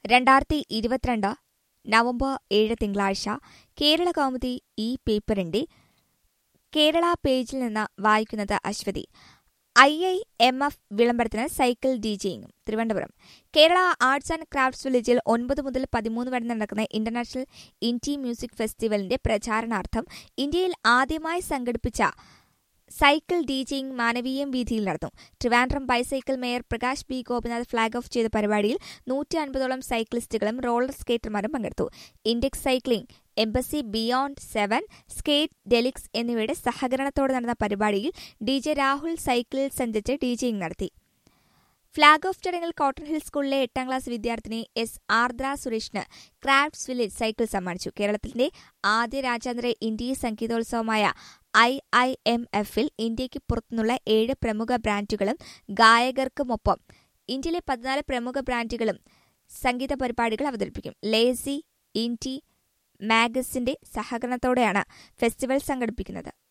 രണ്ടായിരത്തി ഇരുപത്തിരണ്ട് നവംബർ ഏഴ് തിങ്കളാഴ്ച കേരള കൗമുദി ഈ പേപ്പറിന്റെ കേരള പേജിൽ നിന്ന് വായിക്കുന്നത് Aswathi I I M F വിളംബരത്തിന് സൈക്കിൾ ഡിജെയിങ്ങും Thiruvananthapuram Kerala arts and crafts വില്ലേജിൽ ഒൻപത് മുതൽ പതിമൂന്ന് വരെ നടക്കുന്ന ഇന്റർനാഷണൽ ഇൻഡി മ്യൂസിക് ഫെസ്റ്റിവലിന്റെ പ്രചാരണാർത്ഥം ഇന്ത്യയിൽ ആദ്യമായി സംഘടിപ്പിച്ച സൈക്കിൾ ഡിജെയിങ് മാനവീയം വീതിയിൽ നടന്നു Trivandrum bicycle mayor Prakash B Gopinath flag off ചെയ്ത പരിപാടിയിൽ നൂറ്റി അൻപതോളം സൈക്ലിസ്റ്റുകളും റോളർ സ്കേറ്റർമാരും പങ്കെടുത്തു index cycling embassy beyond seven skate ഡെലിക്സ് എന്നിവയുടെ സഹകരണത്തോടെ നടന്ന പരിപാടിയിൽ ഡി ജെ രാഹുൽ സൈക്കിളിൽ സഞ്ചരിച്ച് ഡിജെയിങ് നടത്തി ഫ്ളാഗ് ഓഫ് ചടങ്ങിൽ കോട്ടൺ ഹിൽ സ്കൂളിലെ എട്ടാം ക്ലാസ് വിദ്യാർത്ഥിനി എസ് ആർദ്ര സുരേഷിന് ക്രാഫ്റ്റ്സ് വില്ലേജ് സൈക്കിൾ സമ്മാനിച്ചു കേരളത്തിന്റെ ആദ്യ രാജ്യാന്തര ഇന്ത്യ സംഗീതോത്സവമായ ഐ ഐ എം എഫിൽ ഇന്ത്യയ്ക്ക് പുറത്തുനിന്നുള്ള ഏഴ് പ്രമുഖ ബ്രാൻഡുകളും ഗായകർക്കുമൊപ്പം ഇന്ത്യയിലെ പതിനാല് പ്രമുഖ ബ്രാൻഡുകളും സംഗീത പരിപാടികൾ അവതരിപ്പിക്കും ലേസി ഇൻറ്റി മാഗസിന്റെ സഹകരണത്തോടെയാണ് ഫെസ്റ്റിവൽ സംഘടിപ്പിക്കുന്നത്